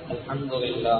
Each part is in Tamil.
الحمد لله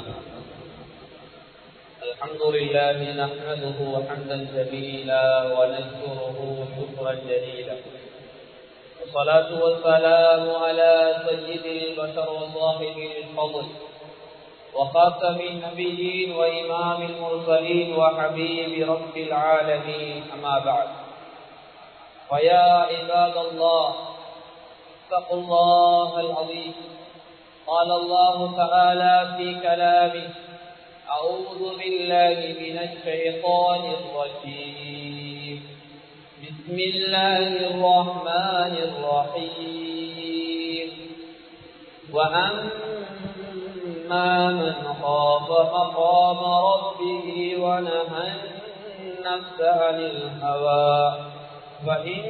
الحمد لله نحمده حمدا جميلا ونشكره شكرا جليلا والصلاة والسلام على سيد البشر وصاحب الفضل وخاتم النبيين وإمام المرسلين وحبيب رب العالمين أما بعد فيا عباد الله اتقوا الله العظيم قال الله تعالى في كلامه أعوذ بالله من الشيطان الرجيم بسم الله الرحمن الرحيم وأما من خاف مقام ربه ونهى النفس عن الهوى فإن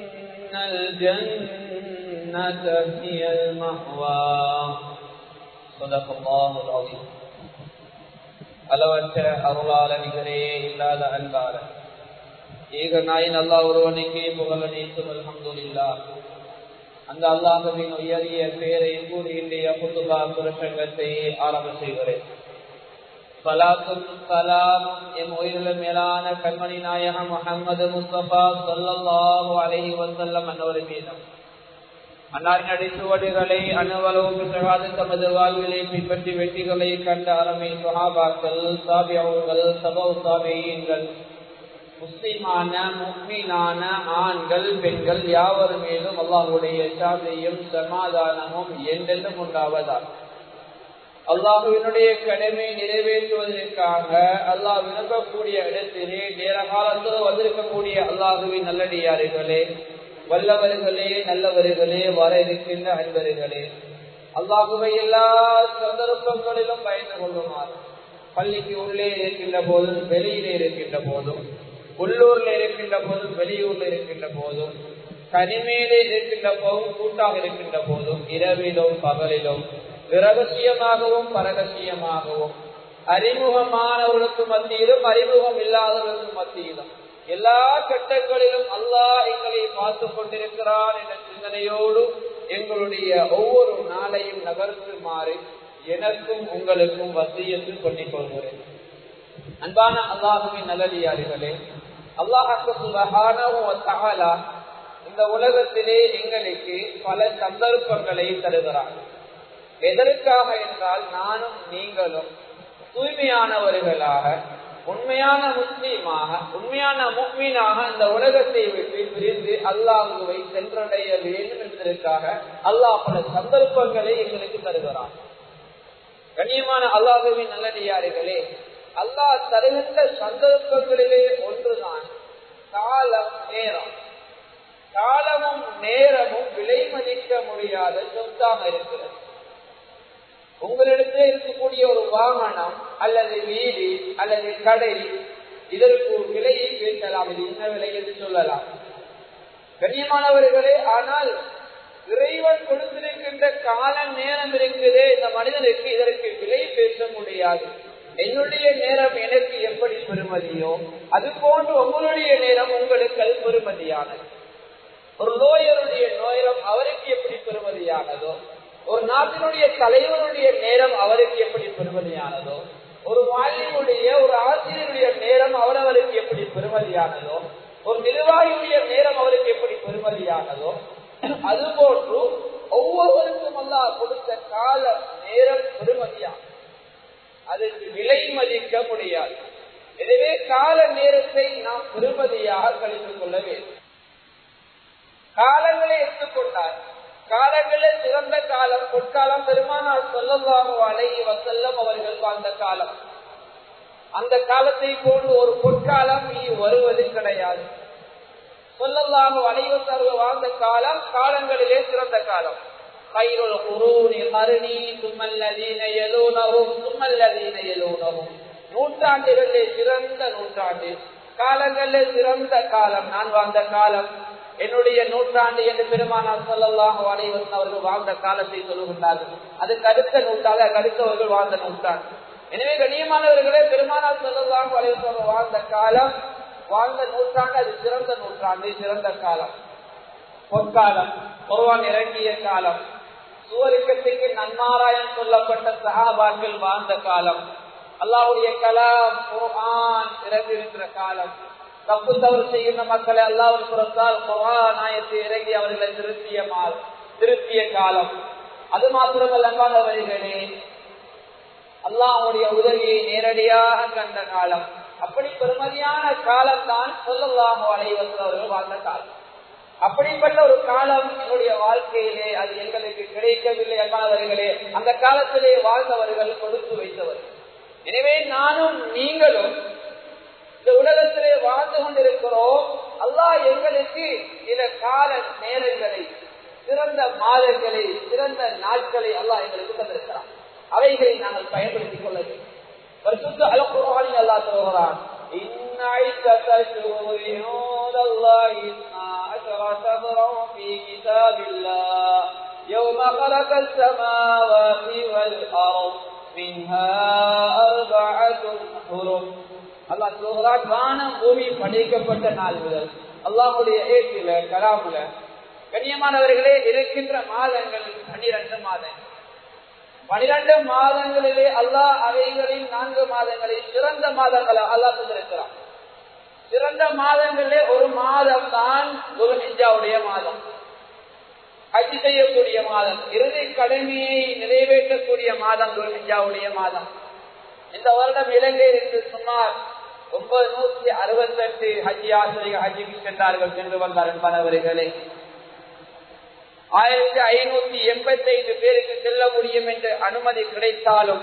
الجنة هي المأوى صدق الله العظيم அளவற்ற அருளாள நிகரே இல்லாத அன்பாள ஏக நாயின் அல்லாஹ் ஒருவனுக்கே புகழ் அனைத்தும் அல்ஹம்துலில்லா அந்த அல்லாஹுவின் உயரிய பெயரை கூறி இன்றைய புத்துபா புருஷங்கத்தை ஆரம்ப செய்கிறேன் சலாத்தும் சலாமும் எம் உயிரில மேலான கண்மணி நாயகம் முகமது முஸ்தபா சொல்லல்லாஹு அலஹி வசல்லம் அன்னவர் மீதம் அன்னாரின் அடிச்சுவடுகளை அணுவளவு பிறகாது தமது வாழ்விலை பின்பற்றி வெற்றிகளை கண்ட அறமை சுஹாபாக்கள் சாபியவர்கள் சபவ சாபியங்கள் முஸ்லிமான முக்மீனான ஆண்கள் பெண்கள் யாவர் மேலும் அல்லாஹுடைய சாதியும் சமாதானமும் என்றென்றும் உண்டாவதால் அல்லாஹுவினுடைய கடமை நிறைவேற்றுவதற்காக அல்லாஹ் விரும்பக்கூடிய இடத்திலே நேர காலத்தில் வந்திருக்கக்கூடிய அல்லாஹுவின் நல்லடியார்களே வல்லவர்களே நல்லவர்களே வர இருக்கின்ற அன்பர்களே அல்லாஹுவை எல்லா சந்தர்ப்பங்களிலும் பயந்து கொள்ளுமாறு பள்ளிக்கு உள்ளே இருக்கின்ற போதும் வெளியிலே இருக்கின்ற போதும் உள்ளூர்ல இருக்கின்ற போதும் வெளியூர்ல இருக்கின்ற போதும் தனிமையிலே இருக்கின்ற போதும் கூட்டாக இருக்கின்ற போதும் இரவிலும் பகலிலும் ரகசியமாகவும் பரகசியமாகவும் அறிமுகமானவர்களுக்கு மத்தியிலும் அறிமுகம் இல்லாதவர்களுக்கு மத்தியிலும் எல்லா கட்டங்களிலும் அல்லாஹ் எங்களை பார்த்து கொண்டிருக்கிறார் என்ற சிந்தனையோடு எங்களுடைய ஒவ்வொரு நாளையும் நகர்த்துமாறு எனக்கும் உங்களுக்கும் வசியத்து சொல்லிக் கொள்கிறேன் அன்பான அல்லாஹுவின் நல்லடியார்களே அல்லாஹால இந்த உலகத்திலே எங்களுக்கு பல சந்தர்ப்பங்களை தருகிறார் எதற்காக என்றால் நானும் நீங்களும் தூய்மையானவர்களாக உண்மையான முஸ்லீமாக உண்மையான முக்மீனாக இந்த உலகத்தை விட்டு பிரிந்து அல்லாஹுவை சென்றடைய வேண்டும் என்பதற்காக அல்லாஹ் பல சந்தர்ப்பங்களை எங்களுக்கு தருகிறான் கண்ணியமான அல்லாஹுவின் நல்லடியார்களே அல்லாஹ் தருகின்ற சந்தர்ப்பங்களிலே ஒன்றுதான் காலம் நேரம் காலமும் நேரமும் விலை மதிக்க முடியாத சொத்தாக இருக்கிறது உங்களிடத்தில் இருக்கக்கூடிய ஒரு வாகனம் அல்லது வீடு அல்லது கடை இதற்கு ஒரு விலையை பேசலாம் இது என்ன விலை என்று சொல்லலாம் கண்ணியமானவர்களே ஆனால் இறைவன் கொடுத்திருக்கின்ற கால நேரம் இருக்குதே இந்த மனிதனுக்கு இதற்கு விலை பேச முடியாது என்னுடைய நேரம் எனக்கு எப்படி பெருமதியோ அது போன்று உங்களுடைய நேரம் உங்களுக்கு அது பெருமதியானது ஒரு நோயருடைய நோயம் அவருக்கு எப்படி பெருமதியானதோ ஒரு நாட்டினுடைய தலைவருடைய நேரம் அவருக்கு எப்படி பெருமதியானதோ ஒரு வாலியுடைய ஒரு ஆசிரியருடைய நேரம் அவரவருக்கு எப்படி பெருமதியானதோ ஒரு நிர்வாகியுடைய நேரம் அவருக்கு எப்படி பெருமதியானதோ அதுபோன்று ஒவ்வொருவருக்கும் அல்லா கொடுத்த கால நேரம் பெருமதியானது அதற்கு விலை மதிக்க முடியாது எனவே கால நேரத்தை நாம் பெருமதியாக கழித்துக் கொள்ள வேண்டும் காலங்களை எடுத்துக்கொண்டார் காலங்களில் சிறந்த காலம் பொற்காலம் பெருமானார் சொல்லல்லாமோ அழகி வசல்லம் அவர்கள் வாழ்ந்த காலம் அந்த காலத்தை போன்று ஒரு பொற்காலம் நீ வருவது கிடையாது சொல்லல்லாமோ அலைவசர்கள் வாழ்ந்த காலம் காலங்களிலே சிறந்த காலம் خير القرون قرني ثم الذين يلونهم ثم الذين يلونهم நூற்றாண்டுகளிலே சிறந்த நூற்றாண்டு காலங்களில் சிறந்த காலம் நான் வாழ்ந்த காலம் என்னுடைய நூற்றாண்டு என்று பெருமானார் சொல்லலாம் அனைவரும் அவர்கள் வாழ்ந்த காலத்தை சொல்லுகின்றார்கள் அதுக்கு அடுத்த நூற்றாண்டு அதுக்கு அடுத்தவர்கள் வாழ்ந்த நூற்றாண்டு எனவே கண்ணியமானவர்களே பெருமானார் சொல்லலாம் அனைவரும் வாழ்ந்த காலம் வாழ்ந்த நூற்றாண்டு அது சிறந்த நூற்றாண்டு சிறந்த காலம் பொற்காலம் ஒருவான் இறங்கிய காலம் சுவருக்கத்துக்கு நன்மாராயம் சொல்லப்பட்ட சகாபாக்கள் வாழ்ந்த காலம் அல்லாவுடைய கலாம் குர்ஆன் இறங்கிருக்கிற காலம் தப்பு தவறு செய்கின்ற மக்களை அல்லாஹ் புறத்தால் குர்ஆன் ஆயத்தை இறங்கி அவர்களை திருத்திய மால் திருத்திய காலம் அது மாத்திரமல்ல அன்பானவர்களே அல்லாஹுடைய உதவியை நேரடியாக கண்ட காலம் அப்படி பெருமதியான காலம் தான் சொல்லலாக அனைவர்கள் அவர்கள் வாழ்ந்த காலம் அப்படிப்பட்ட ஒரு காலம் என்னுடைய வாழ்க்கையிலே அது எங்களுக்கு கிடைக்கவில்லை அன்பானவர்களே அந்த காலத்திலே வாழ்ந்தவர்கள் கொடுத்து வைத்தவர்கள் எனவே நானும் நீங்களும் இந்த உலகத்திலே வாழ்ந்து கொண்டிருக்கிறோம் அல்லாஹ் எங்களுக்கு சில கால நேரங்களை சிறந்த மாதங்களை சிறந்த நாட்களை அல்லாஹ் எங்களுக்கு தந்திருக்கிறான் அவைகளை நாங்கள் பயன்படுத்திக் கொள்ள வேண்டும் பரிசுத்த அலக்குறானில் அல்லாஹ் சொல்கிறான் إن عدة الشهور عند الله اثنا عشر شهرا في كتاب الله يوم خلق السماوات والأرض منها أربعة حرم அல்லாஹ் சொல்கிறான் வானம் பூமி படைக்கப்பட்ட நாள் முதல் அல்லாஹுடைய ஏற்றில கலாமுல கண்ணியமானவர்களே இருக்கின்ற மாதங்கள் பன்னிரண்டு மாதங்கள் பனிரெண்டு மாதங்களிலே அல்லாஹ் அவைகளில் நான்கு மாதங்களை சிறந்த மாதங்களை அல்லாஹ் தந்திருக்கிறான் சிறந்த மாதங்களிலே ஒரு மாதம் தான் குருஹிஜாவுடைய மாதம் ஹஜ் செய்யக்கூடிய மாதம் இறுதி கடமையை நிறைவேற்றக்கூடிய மாதம் குருஹிஜாவுடைய மாதம் இந்த வருடம் இலங்கையிலிருந்து சுமார் ஒன்பது நூத்தி அறுபத்தி எட்டு ஹஜ் யாத்திரைகள் ஹஜ்ஜுக்கு சென்றார்கள் சென்று வந்தார் என்பனவர்களே ஆயிரத்தி ஐநூத்தி எண்பத்தி ஐந்து பேருக்கு செல்ல முடியும் என்ற அனுமதி கிடைத்தாலும்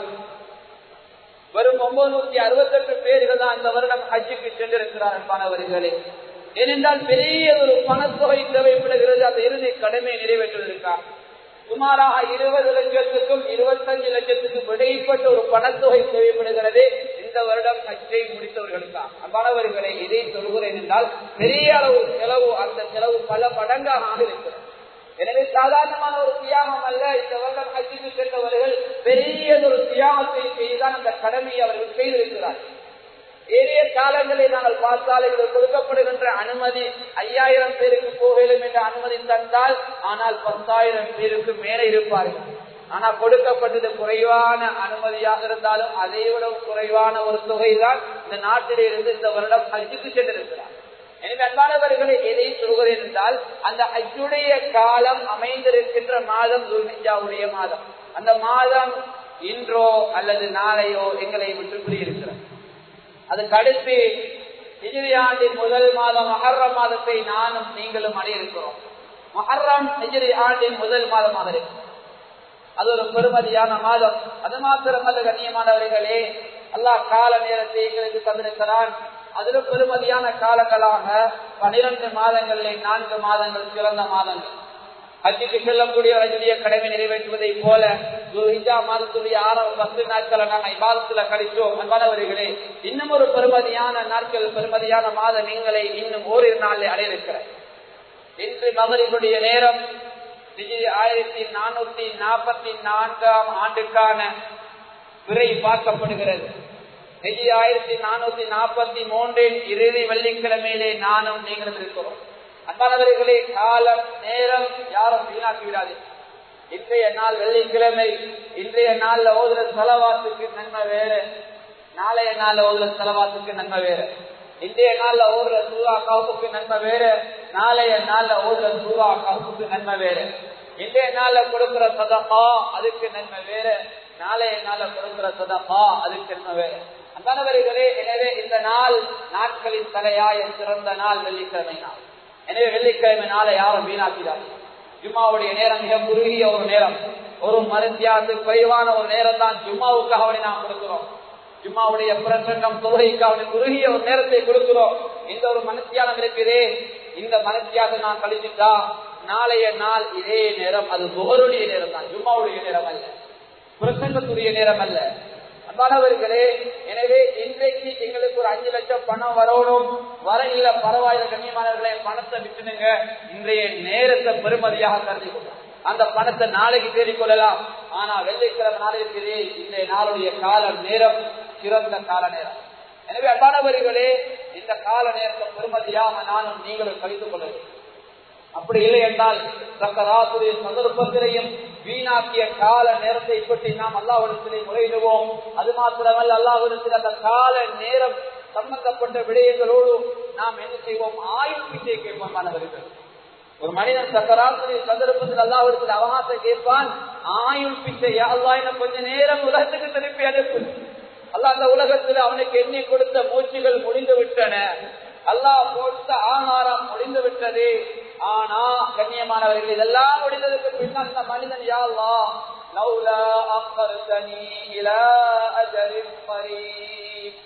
வெறும் ஒன்பது நூத்தி அறுபத்தி எட்டு பேர்கள் தான் இந்த வருடம் ஹஜ்ஜுக்கு சென்றிருக்கிறார் என்பனவர்களே ஏனென்றால் பெரிய ஒரு பணத்தொகை தேவைப்படுகிறது அந்த இறுதி கடமை நிறைவேற்றுவதற்காக சுமாராக இருபது லட்சத்துக்கும் இருபத்தஞ்சு லட்சத்துக்கும் இடைப்பட்ட ஒரு பணத்தொகை தேவைப்படுகிறது இந்த வருடம் ஹஜ்ஜை முடித்தவர்களுக்காக அவ்வாறவர்களை இதை சொல்கிறேன் என்றால் பெரிய அளவு செலவு அந்த செலவு பல மடங்காக இருக்கிறது எனவே சாதாரணமான ஒரு தியாகம் அல்ல இந்த வருடம் ஹஜ்ஜுக்கு சென்றவர்கள் பெரியதொரு தியாகத்தை செய்துதான் அந்த கடமையை அவர்கள் செய்திருக்கிறார்கள் ஏறிய காலங்களை நாங்கள் பார்த்தால் இதில் கொடுக்கப்படுகின்ற அனுமதி ஐயாயிரம் பேருக்கு போகலும் என்ற அனுமதி தந்தால் ஆனால் பத்தாயிரம் பேருக்கு மேலே இருப்பார்கள் ஆனால் கொடுக்கப்பட்டது குறைவான அனுமதியாக இருந்தாலும் அதை விட குறைவான ஒரு தொகைதான் இந்த நாட்டிலே இருந்து இந்த வருடம் ஹஜ்ஜுக்கு சென்றிருக்கிறார் எனவே அன்பானவர்களை எதை சொல்கிறேன் என்றால் அந்த ஹஜ்ஜுடைய காலம் அமைந்திருக்கின்ற மாதம் துர்மிஜாவுடைய மாதம் அந்த மாதம் இன்றோ அல்லது நாளையோ எங்களை விட்டு பிரியிருக்கிறது அதுக்கு அடுத்து ஹிஜிரி ஆண்டின் முதல் மாதம் மஹர்ரம் மாதத்தை நானும் நீங்களும் அடையிருக்கிறோம் மஹர்ரம் ஹிஜிரி ஆண்டின் முதல் மாதமாக இருக்கு அது ஒரு பெருமதியான மாதம் அது மாத்திரமல்ல கண்ணியமானவர்களே அல்லாஹ் கால நேரத்தை எங்களுக்கு தந்திருக்கிறான் அதில் பெருமதியான காலங்களாக பனிரெண்டு மாதங்களிலே நான்கு மாதங்கள் சிறந்த மாதங்கள் ஹஜ்ஜுக்கு செல்லக்கூடிய ரஜினிய கடமை நிறைவேற்றுவதை போல ஹிஜா மாதத்துடைய ஆரம்ப பத்து நாட்களை நாங்கள் இபாதத்துல கழிச்சோம் அன்பானவர்களே இன்னும் ஒரு பெருமதியான நாட்கள் பெருமதியான மாதம் நீங்களை இன்னும் ஓரிரு நாளில் அடையிருக்கிறேன் இன்று மகளிருடைய நேரம் ஆயிரத்தி நானூத்தி நாற்பத்தி நான்காம் ஆண்டுக்கான விரை பார்க்கப்படுகிறது ஹெஜி ஆயிரத்தி நானூத்தி நாற்பத்தி மூன்றின் இறுதி வெள்ளிக்கிழமையிலே நானும் நீங்களும் இருக்கிறோம் அன்பானவர்களே காலம் நேரம் யாரும் வீணாக்கி விடாது இன்றைய நாள் வெள்ளிக்கிழமை இன்றைய நாள்ல ஓதுற செலவாத்துக்கு நன்மை வேறு நாளைய நாள்ல ஓதுற செலவாத்துக்கு நன்மை வேறு இன்றைய நாள்ல ஓதுற சூறா காப்புக்கு நன்மை வேறு நாளைய நாள்ல ஓதுற சூறா காப்புக்கு நன்மை வேறு இன்றைய நாள்ல கொடுக்கிற சதகா அதுக்கு நன்மை வேறு நாளைய நாள்ல கொடுக்கிற சதகா அதுக்கு நன்மை வேறு அன்பானவர்களே எனவே இந்த நாள் நாட்களின் தலையாய சிறந்த நாள் வெள்ளிக்கிழமை நாள் எனவே வெள்ளிக்கிழமை நாளை யாரும் வீணாக்கிறார்கள் ஜும்மாவுடைய நேரம் மிக குறுகிய ஒரு நேரம் ஒரு மருந்தியாத்து குறைவான ஒரு நேரம் தான் ஜும்மாவுக்காக நாம் கொடுக்கிறோம் ஜும்மாவுடைய பிரசங்கம் தொழுகைக்காக குறுகிய ஒரு நேரத்தை கொடுக்கிறோம் இந்த ஒரு மனத்தியானம் இருக்குதே இந்த மனத்தியாக நான் கழிச்சுட்டா நாளைய நாள் இதே நேரம் அது புகருடைய நேரம் தான் ஜும்மாவுடைய நேரம் அல்ல பிரசங்கத்துடைய நேரம் அல்ல அன்பானவர்களே எனவே இன்றைக்கு எங்களுக்கு ஒரு அஞ்சு லட்சம் பணம் வரணும் வர இல்ல பரவாயில்ல கண்ணியமானவர்களே பணத்தை விட்டுனுங்க இன்றைய நேரத்தை பெருமதியாக கருதி கொள்ளலாம் அந்த பணத்தை நாளைக்கு தேடிக் கொள்ளலாம் ஆனா வெள்ளிக்கிழமை நாள் இருக்கிறே இன்றைய நாளுடைய கால நேரம் சிறந்த கால நேரம் எனவே அன்பானவர்களே இந்த கால நேரத்தை பெருமதியாக நானும் நீங்களும் கழித்துக் கொள்ள வேண்டும் அப்படி இல்லை என்றால் சக்கராத்துடைய சந்தர்ப்பத்திலையும் வீணாக்கிய கால நேரத்தை பற்றி நாம் அல்லாவிடத்திலே முறையிடுவோம் அது மாத்திரமல்ல அல்லாவிடத்தில் அந்த கால நேரம் சம்பந்தப்பட்ட விடயங்களோடு நாம் என்ன செய்வோம் ஆயுள் பிச்சை கேட்போம் மாணவர்கள் ஒரு மனிதன் சக்கராத்துடைய சந்தர்ப்பத்தில் அல்லாவிடத்தில் அவகாசம் கேட்பான் ஆயுள் பிச்சை அல்லா இன்னும் கொஞ்ச நேரம் உலகத்துக்கு திருப்பி அனுப்பு அல்லா அந்த உலகத்தில் அவனுக்கு எண்ணி கொடுத்த மூச்சுகள் முடிந்து விட்டன அல்லாஹ் கொடுத்த ஆகாரம் முடிந்து விட்டது ஆனா கண்ணியமானவர்கள் இதெல்லாம் முடிந்ததுக்கு பின்னால் இந்த மனிதன் யாழ்லா லௌலா அக்கர்தனி இலா அஜரின் கரீப்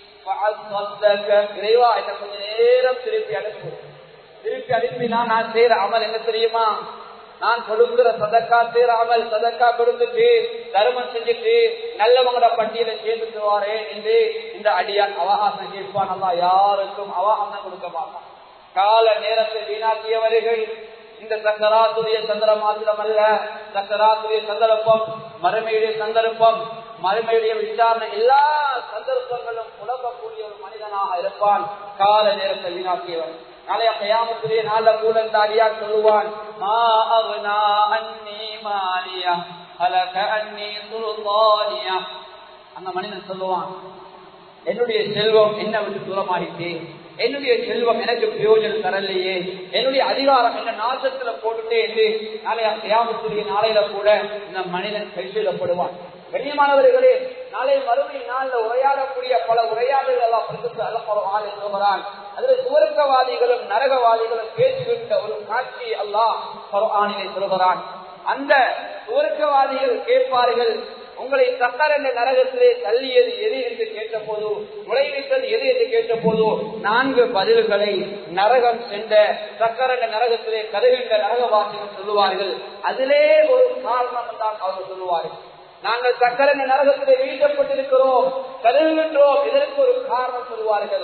இறைவா என்ன கொஞ்ச நேரம் திருப்பி அனுப்பு திருப்பி அனுப்பினா நான் செய்யற அமல் என்ன தெரியுமா நான் கொடுக்கிற சதக்கா செய்யற அமல் சதக்கா கொடுத்துட்டு தர்மம் செஞ்சுட்டு நல்லவங்களோட பட்டியலை சேர்த்துட்டு வாரேன் என்று இந்த அடியான் அவகாசம் கேட்பான் அல்லா யாருக்கும் அவகாசம் கொடுக்க மாட்டான் கால நேரத்தை வீணாக்கியவர்கள் இந்த சக்கராத்துடைய சந்திரம் மாத்திரம் அல்ல சக்கராத்துடைய சந்தர்ப்பம் மறுமையுடைய சந்தர்ப்பம் மறுமையுடைய விசாரணை எல்லா சந்தர்ப்பங்களும் புலம்பக்கூடிய ஒரு மனிதனாக இருப்பான் கால நேரத்தை வீணாக்கியவன் நாளைய கயாமத்துடைய நாள கூட இந்த அடியா சொல்லுவான் மா அவ்னா அன்னி மாலியா அலக அன்னி சுல்தானியா அந்த மனிதன் சொல்லுவான் என்னுடைய செல்வம் என்ன விட்டு தூரமாகிட்டு என்னுடைய செல்வம் எனக்கு பிரயோஜனம் தரலையே என்னுடைய அதிகாரம் என்ன நாசத்துல போட்டுட்டே என்று நாளைய கியாமத்துடைய நாளையில கூட இந்த மனிதன் கைவிடப்படுவான் கண்ணியமானவர்களே நாளை மறுமை நாள்ல உரையாடக்கூடிய பல உரையாடல்கள் எல்லாம் பிரசித்த அல்ல சொல்கிறான் அதுல சுவர்க்கவாதிகளும் நரகவாதிகளும் பேசுகின்ற ஒரு காட்சி அல்லாஹ் பரவானிலை சொல்கிறான் அந்த சுவர்க்கவாதிகள் கேட்பார்கள் உங்களை சக்கர என்ற நரகத்திலே தள்ளியது எது என்று கேட்ட போது நுழைவித்தது எது என்று கேட்ட போது நான்கு பதில்களை நரகம் சென்ற சக்கர என்ற நரகத்திலே கருகின்ற நரகவாசிகள் சொல்லுவார்கள் அதிலே ஒரு காரணம் தான் அவர்கள் சொல்லுவார்கள் நாங்கள் சக்கர என்ற நரகத்திலே வீழ்த்தப்பட்டிருக்கிறோம் கருகின்றோம் இதற்கு ஒரு காரணம் சொல்லுவார்கள்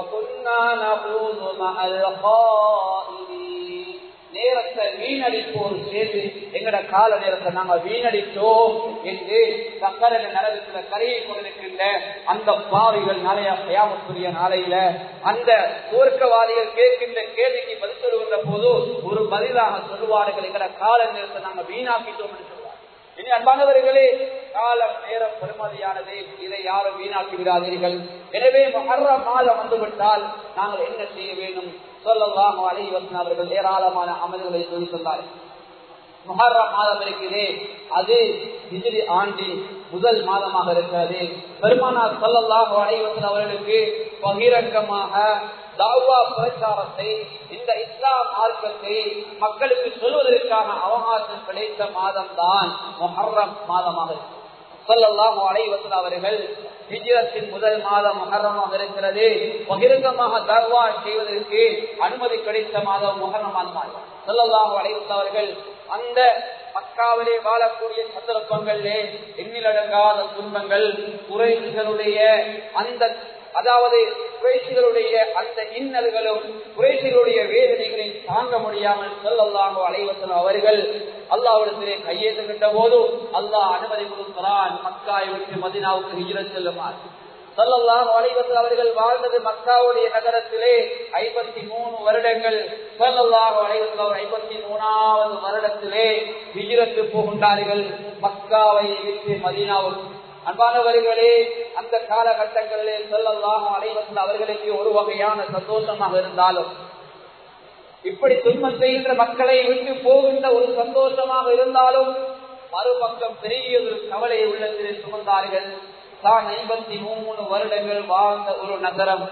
நேரத்தை வீணடிப்போர் சேர்ந்து எங்கட கால நேரத்தை நாங்க வீணடித்தோம் என்று சக்கர நரகத்துல கரையை கொண்டிருக்கின்ற அந்த பாவிகள் நாளைய கயாமத்துரிய நாளையில அந்த சுவர்க்கவாதிகள் கேட்கின்ற கேள்விக்கு பதில் சொல்லுகின்ற போது ஒரு பதிலாக சொல்லுவார்கள் எங்கட கால நேரத்தை நாங்க வீணாக்கிட்டோம் என்று சொல்லுவாங்க இனி அன்பானவர்களே காலம் நேரம் பெருமதியானது இதை யாரும் வீணாக்கி விடாதீர்கள் எனவே மகர மாதம் வந்துவிட்டால் நாங்கள் என்ன செய்ய வேண்டும் சொல்லலாம் அலைவசன் அவர்கள் ஏராளமான அமல்களை சொல்லி சொன்னார்கள் முஹர்ர மாதம் இருக்கிறதே அது ஹிஜ்ரி ஆண்டின் முதல் மாதமாக இருக்கிறது பெருமானார் சொல்லல்லாஹு அலைவசன் அவர்களுக்கு பகிரங்கமாக தாவா பிரச்சாரத்தை இந்த இஸ்லாம் மார்க்கத்தை மக்களுக்கு சொல்வதற்கான அவகாசம் கிடைத்த மாதம் தான் முஹர்ரம் மாதமாக இருக்கு சொல்லல்லாஹு அலைவசன் அவர்கள் ஹிஜ்ரத்தின் முதல் மாதம் மகரமாக இருக்கிறது பகிரங்கமாக தர்வா செய்வதற்கு அனுமதி கிடைத்த மாதம் முகரம் மாதம் சொல்லல்லாஹு அலைவசன் அவர்கள் அந்த மக்காவிலே வாழக்கூடிய சந்தர்ப்பங்களிலே எண்ணிலடங்காத துன்பங்கள் குறைகளுடைய அந்த அதாவது குறைசிகளுடைய அந்த இன்னல்களும் குறைசிகளுடைய வேதனைகளை தாங்க முடியாமல் சொல்லல்லாஹோ அலைவசன் அவர்கள் அல்லாவிடத்திலே கையேற்றுகின்ற போது அல்லாஹ் அனுமதி கொடுக்கிறான் மக்காய் விட்டு மதினாவுக்கு ஹிஜ்ரத் செல்லுமாறு சொல்லலாம் அலைவசல் அவர்கள் வாழ்ந்தது மக்காவுடைய நகரத்திலே ஐம்பத்தி மூணு வருடங்கள் சொல்லல்லாஹ் அலைவசல் ஐம்பத்தி மூணாவது வருடத்திலே ஹிஜ்ரத்து போகின்றார்கள் மக்காவை விட்டு மதினாவுக்கு அன்பானவர்களே அந்த காலகட்டங்களிலே சொல்லலாம் அலைவசல் அவர்களுக்கு ஒரு வகையான சந்தோஷமாக இருந்தாலும் இப்படி துன்பம் செய்கின்ற மக்களை விட்டு போகின்ற ஒரு சந்தோஷமாக இருந்தாலும் மறுபக்கம் பெரிய ஒரு கவலையை உள்ளத்திலே சுமந்தார்கள் தான் ஐம்பத்தி மூணு வருடங்கள் வாழ்ந்த ஒரு நகரம்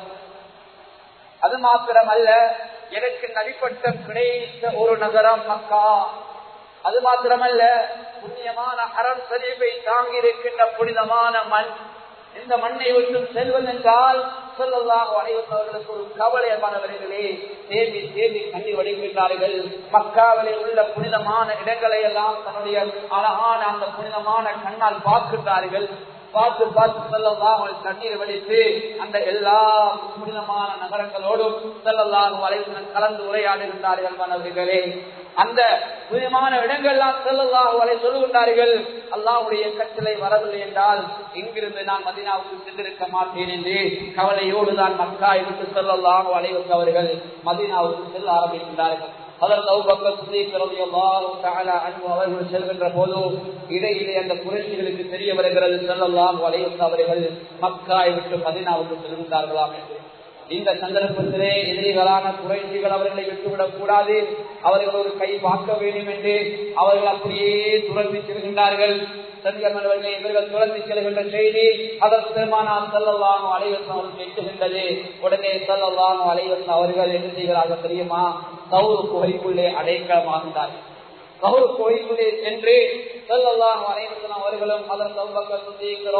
அது மாத்திரமல்ல எனக்கு நடிப்பட்டம் கிடைத்த ஒரு நகரம் மக்கா அது மாத்திரமல்ல புண்ணியமான அறம் சரிவை தாங்கி இருக்கின்ற புனிதமான மண் இந்த மண்ணை விட்டு செல்வதென்றால் சொல்லலாம் அனைவர்களுக்கு ஒரு கவலையமானவர்களே தேடி தேடி கண்ணி வடிக்கின்றார்கள் மக்காவிலே உள்ள புனிதமான இடங்களை எல்லாம் தன்னுடைய அழகான அந்த புனிதமான கண்ணால் பார்க்கின்றார்கள் பார்த்து பார்த்து செல்லலாம் தண்ணீர் வடித்து அந்த எல்லா புனிதமான நகரங்களோடும் செல்லலாம் வலைவுடன் கலந்து உரையாடுகின்றார்கள் மாணவர்களே அந்த புனிதமான இடங்கள்லாம் செல்லலாம் வரை சொல்லுகின்றார்கள் அல்லாவுடைய கட்டளை வரவில்லை என்றால் இங்கிருந்து நான் மதினாவுக்கு சென்றிருக்க மாட்டேன் என்று கவலையோடு தான் மக்காய் விட்டு செல்லலாம் வளைவுக்கு அவர்கள் மதினாவுக்கு செல்ல ஆரம்பிக்கின்றார்கள் அதற்கு அவுபக்கர் சித்திக் ரலியல்லாஹு தஆலா அன்ஹு அவர்கள் செல்கின்ற போது இடையிலே அந்த குறைஷிகளுக்கு தெரிய வருகிறது ஸல்லல்லாஹு அலைஹி வஸல்லம் அவர்கள் மக்காவை விட்டு மதீனாவுக்கு செல்கின்றார்களாம் என்று இந்த சந்தர்ப்பத்திலே எதிரிகளான குறைசிகள் அவர்களை விட்டுவிடக் கூடாது அவர்கள் ஒரு கை பார்க்க வேண்டும் என்று அவர்கள் அப்படியே துரத்தி செல்கின்றார்கள் சந்தியமனவர்களை இவர்கள் துரத்தி செல்கின்ற செய்தி அதற்கு பெருமானார் செல்லலாம் அலைவசம் அவர்கள் கேட்கின்றது உடனே செல்லலாம் அலைவசம் அவர்கள் என்ன செய்கிறார்கள் தெரியுமா சவுறு குகைக்குள்ளே அடைக்கலமாகின்றார்கள் சவுறு குகைக்குள்ளே சென்று செல்லலாம் அலைவசம் அவர்களும் அதற்கு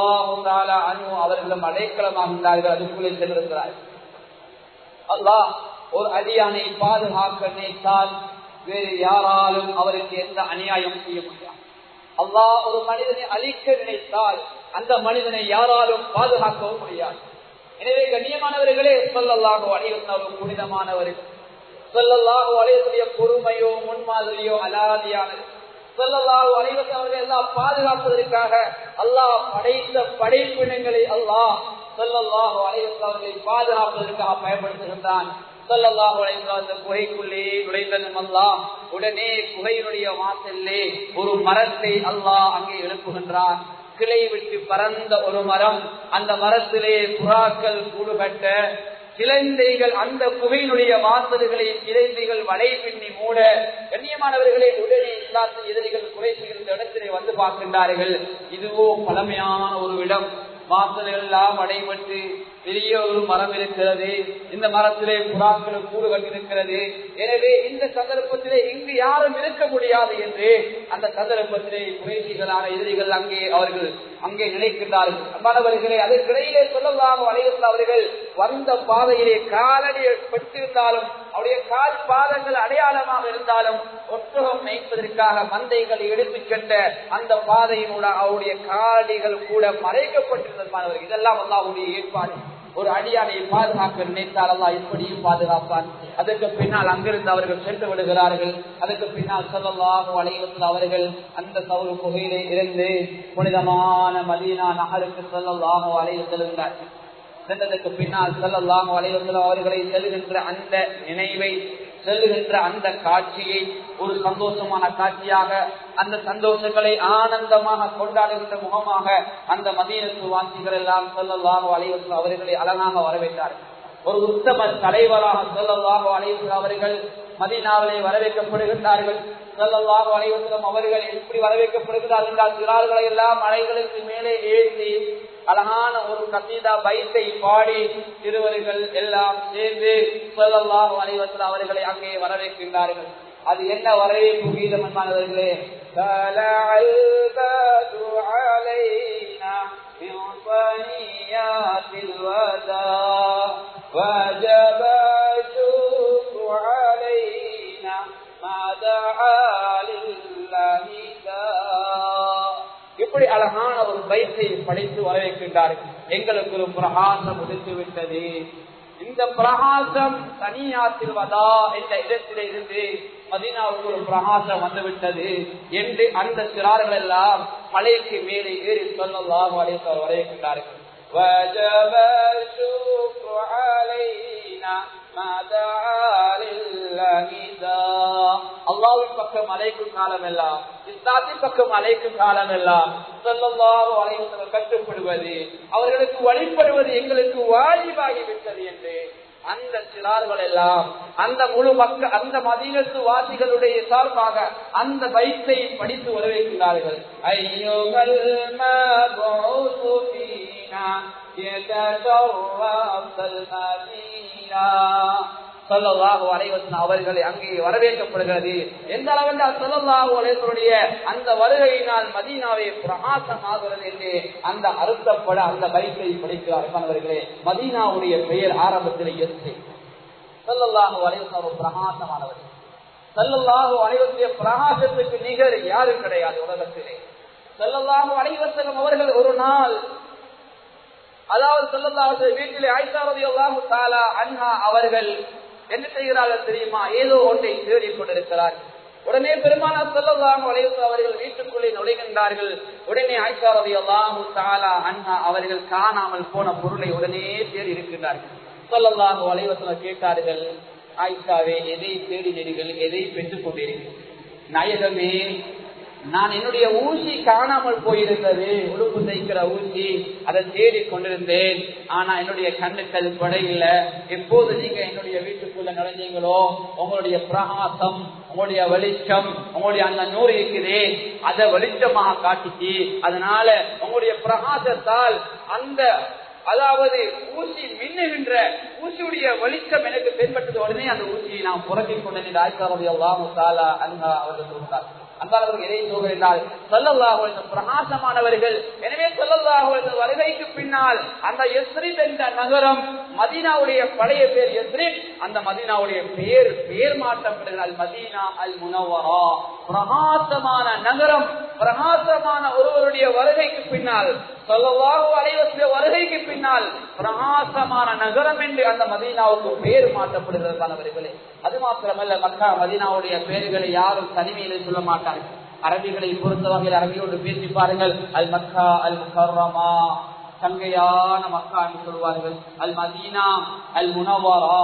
அனு அவர்களும் அடைக்கலமாகின்றார்கள் அதுக்குள்ளே சென்றிருக்கிறார்கள் அல்லாஹ் ஒரு அடியானை பாதுகாக்க நினைத்தால் வேறு யாராலும் அவருக்கு எந்த அநியாயம் செய்ய முடியாது அல்லாஹ் ஒரு மனிதனை அழிக்க நினைத்தால் அந்த மனிதனை யாராலும் பாதுகாக்கவும் முடியாது எனவே கண்ணியமானவர்களே சொல்லல்லாக அடைவரும் புனிதமானவர்கள் சொல்லல்லாக அடையக்கூடிய பொறுமையோ முன்மாதிரியோ அலாதியானது சொல்லல்லாஹு அனைவரும் அவர்கள் எல்லாம் பாதுகாப்பதற்காக அல்லாஹ் படைத்த படைப்பினங்களை அல்லாஹ் சொல்லல்லாஹு அனைவரும் அவர்களை பாதுகாப்பதற்காக பயன்படுத்துகின்றான் சொல்லல்லாஹு அலைவரும் அந்த குகைக்குள்ளே நுழைந்தனும் அல்லாஹ் உடனே குகையினுடைய வாசல்லே ஒரு மரத்தை அல்லாஹ் அங்கே எழுப்புகின்றான் கிளை விட்டு பறந்த ஒரு மரம் அந்த மரத்திலே புறாக்கள் கூடுபட்ட கிளைந்தைகள் அந்த குகையினுடைய வாசல்களை கிளைந்தைகள் வலை பின்னி மூட கண்ணியமானவர்களே உடனே இஸ்லாத்து எதிரிகள் குறைசுகிற இடத்திலே வந்து பார்க்கின்றார்கள் இதுவோ பழமையான ஒரு இடம் வாசல்கள் எல்லாம் அடைபட்டு பெரிய ஒரு மரம் இருக்கிறது இந்த மரத்திலே புறாக்கள் கூடு கட்டிருக்கிறது எனவே இந்த சந்தர்ப்பத்திலே இங்கு யாரும் இருக்க முடியாது என்று அந்த சந்தர்ப்பத்திலே குறைசிகளான எதிரிகள் அங்கே அவர்கள் அங்கே நினைக்கின்றார்கள் மாணவர்களே அதற்கிடையிலே சொல்லலாம் வலையுள்ள அவர்கள் வந்த பாதையிலே காலடி பட்டிருந்தாலும் அவருடைய கால் பாதங்கள் அடையாளமாக இருந்தாலும் ஒற்றகம் மேய்ப்பதற்காக மந்தைகள் எடுத்துச் சென்ற அந்த பாதையினூட அவருடைய காலடிகள் கூட மறைக்கப்பட்டிருந்தது மாணவர்கள் இதெல்லாம் வந்து அவருடைய ஏற்பாடு ஒரு அடியானை பாதுகாக்க நினைத்தால் அல்லா இப்படியும் பாதுகாப்பான் அதற்கு பின்னால் அங்கிருந்து அவர்கள் சென்று விடுகிறார்கள் அதற்கு பின்னால் சொல்லலாம் அலைவத்தில் அவர்கள் அந்த சவுறு குகையிலே இருந்து புனிதமான மதீனா நகருக்கு சொல்லலாம் அலைவு செல்கின்றார்கள் சென்றதற்கு பின்னால் செல்லலாம் அலைவத்தில் அவர்களை செல்கின்ற அந்த நினைவை செல்லுகின்ற அந்த காட்சியை ஒரு சந்தோஷமான காட்சியாக அந்த சந்தோஷங்களை ஆனந்தமாக கொண்டாடுகின்ற முகமாக அந்த மதீனத்து வாசிகள் எல்லாம் சொல்லலாம் அலைவத்தில் அவர்களை அழகாக வரவேற்றார்கள் ஒரு உத்தம தலைவராக சொல்லலாக அலைவத்தில் அவர்கள் மதீனாவிலே வரவேற்கப்படுகின்றார்கள் சொல்லலாக அலைவத்திலும் அவர்கள் எப்படி வரவேற்கப்படுகிறார்கள் என்றால் சிறார்களை எல்லாம் மலைகளுக்கு மேலே ஏற்றி அழகான ஒரு கசீதா பைத்தை பாடி சிறுவர்கள் எல்லாம் சேர்ந்து சொல்லலாம் அனைவத்தில் அவர்களை அங்கே வரவேற்கின்றார்கள் அது என்ன வரவேற்பு கீதம் என்பானவர்களே وجب الشكر علينا ما دعا لله இப்படி அழகான ஒரு பைத்தை படைத்து வரவேற்கின்றார்கள் எங்களுக்கு ஒரு பிரகாசம் உதித்து விட்டது இந்த பிரகாசம் தனியாத்தில் வதா என்ற இடத்திலே இருந்து மதினாவுக்கு ஒரு பிரகாசம் வந்துவிட்டது என்று அந்த சிறார்கள் எல்லாம் மலைக்கு மேலே ஏறி சொல்லலாம் அழைத்தவர் வரவேற்கின்றார்கள் وجب الشكر علينا ما دعا لله அல்லாவின் பக்கம் அழைக்கும் காலம் எல்லாம் இஸ்லாத்தின் பக்கம் அழைக்கும் காலம் எல்லாம் சொல்லல்லாஹு அலைவசம் கட்டுப்படுவது அவர்களுக்கு வழிபடுவது எங்களுக்கு வாஜிபாகிவிட்டது என்று அந்த சிறார்கள் எல்லாம் அந்த முழு மக்கள் அந்த மதீனத்து வாசிகளுடைய சார்பாக அந்த பைத்தை படித்து வரவேற்கிறார்கள் ஐயோகள் சொல்லலாக அனைவசன் அவர்களை அங்கே வரவேற்கப்படுகிறது எந்த அளவென்றால் சொல்லலாக அலைவருடைய அந்த வருகையினால் மதீனாவை பிரகாசமாகிறது என்று அந்த அறுத்தப்பட அந்த பைக்கை படிக்கிறார் அவர்களே மதீனாவுடைய பெயர் ஆரம்பத்தில் எஸ்ஸே சொல்லலாக அலைவசன் ஒரு பிரகாசமானவர் செல்லல்லாஹு அனைவருடைய பிரகாசத்துக்கு நிகர் யாரும் கிடையாது உலகத்திலே செல்லல்லாஹு அனைவசனம் அவர்கள் ஒரு நாள் அதாவது செல்லல்லாஹு வீட்டிலே ஆயிஷாரதி அல்லாஹு தாலா அன்ஹா அவர்கள் என்ன செய்கிறார்கள் தெரியுமா ஏதோ ஒன்றை தேடிக் கொண்டிருக்கிறார் உடனே பெருமானா செல்லலாம் வளைவு அவர்கள் வீட்டுக்குள்ளே நுழைகின்றார்கள் உடனே ஆயிஷாரதி அல்லாஹு தாலா அன்ஹா அவர்கள் காணாமல் போன பொருளை உடனே தேடி இருக்கின்றார்கள் சொல்லலாம் வளைவத்தில் கேட்டார்கள் ஆயிஷாவே எதை தேடினீர்கள் எதை பெற்றுக் கொண்டீர்கள் நாயகமே நான் என்னுடைய ஊசி காணாமல் போயிருந்தது உடுப்பு தைக்கிற ஊசி அதை தேடி கொண்டிருந்தேன் ஆனா என்னுடைய கண்ணுக்கள் படையில எப்போது நீங்க என்னுடைய வீட்டுக்குள்ள நுழைஞ்சீங்களோ உங்களுடைய பிரகாசம் உங்களுடைய வெளிச்சம் உங்களுடைய அந்த நூறு இருக்குதே அதை வெளிச்சமாக காட்டிச்சு அதனால உங்களுடைய பிரகாசத்தால் அந்த அதாவது ஊசி மின்னுகின்ற ஊசியுடைய வெளிச்சம் எனக்கு தென்பட்டது உடனே அந்த ஊசியை நான் புறக்கிக் கொண்டேன் ஆய்காரதி அல்லாமு தாலா அன்ஹா அவர்கள் சொல்கிறார் அன்பானவர்கள் எதை சொல்கிறால் சொல்லல்லாஹு பிரகாசமானவர்கள் எனவே சொல்லல்லாஹு வருகைக்கு பின்னால் அந்த எஸ்ரித் என்ற நகரம் மதீனாவுடைய பழைய பேர் எஸ்ரித் அந்த மதீனாவுடைய பேர் பேர் மாற்றம் பெறுகிறார் மதீனா அல் முனவரா பிரகாசமான நகரம் பிரகாசமான ஒருவருடைய வருகைக்கு பின்னால் சொல்லவாக அலைவசிய வருகைக்கு பின்னால் பிரகாசமான நகரம் என்று அந்த மதீனாவுக்கு பேர் மாற்றப்படுகிறதானவர்களே அது மாத்திரமல்ல மக்கா மதீனாவுடைய பெயர்களை யாரும் தனிமையிலே சொல்ல மாட்டார்கள் அரபிகளை பொறுத்த வகையில் அரபியோடு பேசி பாருங்கள் அல் மக்கா அல் முகர்ரமா சங்கையான மக்கா என்று சொல்வார்கள் அல் மதீனா அல் முனவரா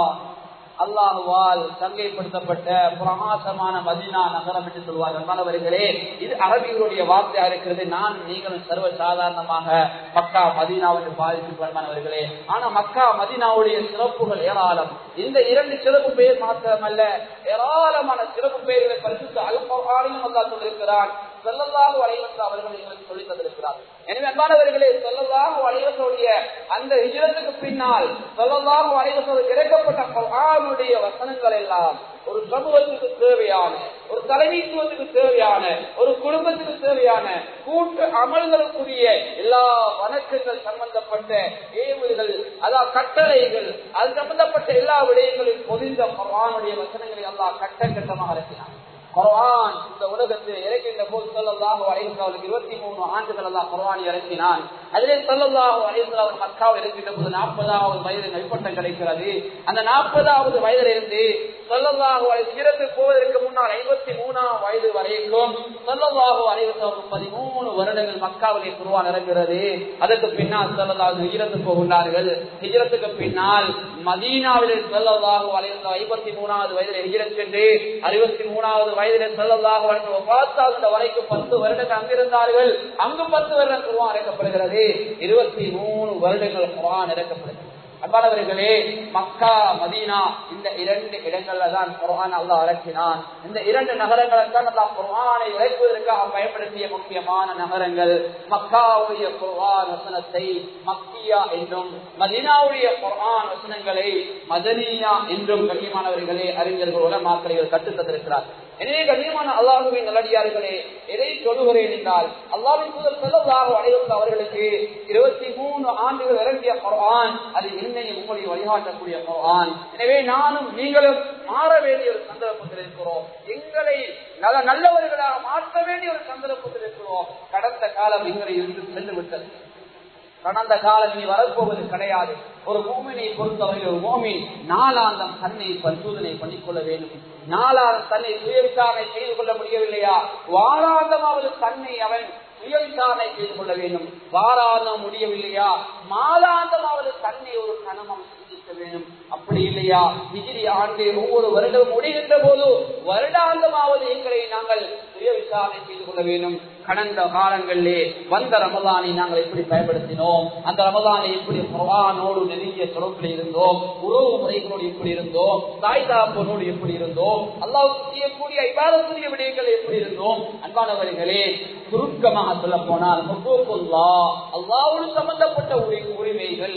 அல்லாஹுவால் சங்கைப்படுத்தப்பட்ட பிரகாசமான மதினா நகரம் என்று சொல்வார்கள் மாணவர்களே இது அரபிகளுடைய வார்த்தையா இருக்கிறது நான் நீங்களும் சர்வ சாதாரணமாக மக்கா மதீனாவுக்கு பாதிப்பு மாணவர்களே ஆனா மக்கா மதீனாவுடைய சிறப்புகள் ஏராளம் இந்த இரண்டு சிறப்பு பெயர் மாத்திரமல்ல ஏராளமான சிறப்பு பெயர்களை பரிசுத்த அல்பாலையும் அல்லா சொல்லியிருக்கிறான் செல்லல்லாக வளைவற்ற அவர்கள் எங்களுக்கு சொல்லித் தந்திருக்கிறார் எனவே அன்பானவர்களே செல்லல்லாக வளைவற்றுடைய அந்த இஜரத்துக்கு பின்னால் செல்லல்லாக வளைவற்றோடு இறக்கப்பட்ட குர்ஆனுடைய வசனங்கள் எல்லாம் ஒரு சமூகத்துக்கு தேவையான ஒரு தலைமைத்துவத்துக்கு தேவையான ஒரு குடும்பத்துக்கு தேவையான கூட்டு அமல்களுக்குரிய எல்லா வணக்கங்கள் சம்பந்தப்பட்ட ஏவுகள் அதாவது கட்டளைகள் அது சம்பந்தப்பட்ட எல்லா விடயங்களில் பொதிந்த குர்ஆனுடைய வசனங்களை எல்லாம் கட்டம் கட்டமாக இறக்கினார் குர்ஆன் இந்த உலகத்தில் இறக்கின்ற போது சொல்லல்லாஹு அலைஹி இருபத்தி மூணு ஆண்டுகள் எல்லாம் குர்ஆன் இறக்கினான் அதிலே சொல்லல்லாஹு அலைஹி அவர் மக்காவில் இருக்கின்ற போது நாற்பதாவது வயது நைப்பட்டம் கிடைக்கிறது அந்த நாற்பதாவது வயதிலிருந்து சொல்லல்லாஹு அலைஹி போவதற்கு முன்னால் ஐம்பத்தி மூணாம் வயது வரைக்கும் சொல்லல்லாஹு அலைஹி பதிமூணு வருடங்கள் மக்காவிலே குர்ஆன் இறங்குகிறது அதற்கு பின்னால் சொல்லல்லாஹு ஹிஜரத்து போகின்றார்கள் ஹிஜரத்துக்கு பின்னால் மதீனாவிலே சொல்லல்லாஹு அலைஹி ஐம்பத்தி மூணாவது வயதில் ஹிஜரத் சென்று அறுபத்தி மூணாவது வயதிலே சொல்லல்லாஹு அலைஹி வஃபாத்தாகின்ற வரைக்கும் பத்து வருடங்கள் அங்கிருந்தார்கள் அங்கு பத்து வருடம் குர்ஆன் இறக்கப்படுகிறது இருபத்தி மூணு வருடங்கள் குர்ஆன் இறக்கப்படுகிறது அன்பானவர்களே மக்கா மதீனா இந்த இரண்டு இடங்கள்ல தான் குர்ஆன் அல்லாஹ் இறக்கினான் இந்த இரண்டு நகரங்களை தான் அல்லாஹ் குர்ஆனை இறக்குவதற்காக பயன்படுத்திய முக்கியமான நகரங்கள் மக்காவுடைய குர்ஆன் வசனத்தை மக்கியா என்றும் மதீனாவுடைய குர்ஆன் வசனங்களை மதனியா என்றும் கண்ணியமானவர்களே அறிஞர்கள் உலமாக்களைகள் கற்றுத் தந்திருக்கிறார் எனவே கண்ணியமான அல்லாஹுவின் நல்லடியார்களே எதை சொல்லுகிறேன் என்றால் அல்லாவின் முதல் செல்லதாக அனைவரும் அவர்களுக்கு இருபத்தி மூணு ஆண்டுகள் இறங்கிய குர்ஆன் அது என்னையும் உங்களை வழிகாட்டக்கூடிய குர்ஆன் எனவே நானும் நீங்களும் மாற வேண்டிய ஒரு சந்தர்ப்பத்தில் இருக்கிறோம் எங்களை நல்ல நல்லவர்களாக மாற்ற வேண்டிய ஒரு சந்தர்ப்பத்தில் இருக்கிறோம் கடந்த காலம் எங்களை இருந்து சென்று விட்டது கடந்த காலம் இனி வரப்போவது கிடையாது ஒரு மூமினை பொறுத்தவரை ஒரு மோமின் நாளாந்தம் தன்னை பரிசோதனை பண்ணிக்கொள்ள வேண்டும் நாளாந்தம் தன்னை சுய விசாரணை செய்து கொள்ள முடியவில்லையா வாராந்தமாவது தன்னை அவன் சுய விசாரணை செய்து கொள்ள வேண்டும் வாராந்தம் முடியவில்லையா மாதாந்தமாவது தன்னை ஒரு கணமம் சிந்திக்க வேண்டும் அப்படி இல்லையா டிகிரி ஆண்டு ஒவ்வொரு வருடம் முடிகின்ற போது வருடாந்தமாவது எங்களை நாங்கள் சுய விசாரணை செய்து கொள்ள வேண்டும் கடந்த காலங்களிலே வந்த ரமதானை நாங்கள் எப்படி பயன்படுத்தினோம் அந்த ரமதானை எப்படி குரானோடு நெருங்கிய தொடர்பில் இருந்தோம் உறவு முறைகளோடு எப்படி இருந்தோம் தாய் தாப்பனோடு எப்படி இருந்தோம் அல்லாவுக்கு செய்யக்கூடிய இபாதத்துடைய விடயங்கள் எப்படி இருந்தோம் அன்பானவர்களே சுருக்கமாக சொல்ல போனால் அல்லாவோடு சம்பந்தப்பட்ட உரிமைகள்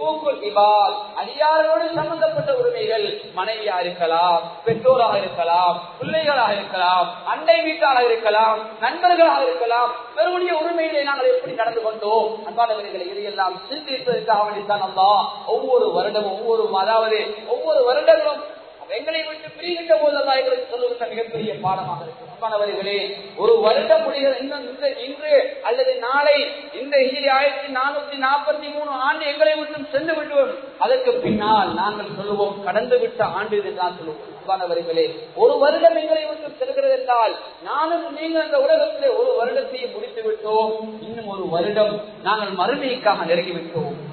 அதிகாரோடு சம்பந்தப்பட்ட உரிமைகள் மனைவியா இருக்கலாம் பெற்றோராக இருக்கலாம் பிள்ளைகளாக இருக்கலாம் அண்டை வீட்டாக இருக்கலாம் நண்பர்களாக இருக்கலாம் பெருமுடைய உரிமையிலே நாங்கள் எப்படி நடந்து கொண்டோம் அன்பானவர்களை இதையெல்லாம் சிந்திப்பதற்காக வேண்டித்தான் அல்லா ஒவ்வொரு வருடமும் ஒவ்வொரு அதாவது ஒவ்வொரு வருடங்களும் எங்களை விட்டு பிரிகின்ற போதெல்லாம் எங்களுக்கு சொல்லுகின்ற மிகப்பெரிய பாடமாக இருக்கும் அன்பானவர்களே ஒரு வருடம் முடிகிற இந்த இன்று அல்லது நாளை இந்த ஹிஜிரி ஆயிரத்தி நானூத்தி நாற்பத்தி மூணு ஆண்டு எங்களை விட்டு சென்று விடுவோம் அதற்கு பின்னால் நாங்கள் சொல்லுவோம் கடந்து விட்ட ஆண்டு இதுதான் சொல்லுவோம் அன்பானவர்களே ஒரு வருடம் எங்களை விட்டு செல்கிறது என்றால் நானும் நீங்கள் இந்த உலகத்திலே ஒரு வருடத்தை முடித்து விட்டோம் இன்னும் ஒரு வருடம் நாங்கள் மறுமைக்காக நெருங்கி விட்டோம்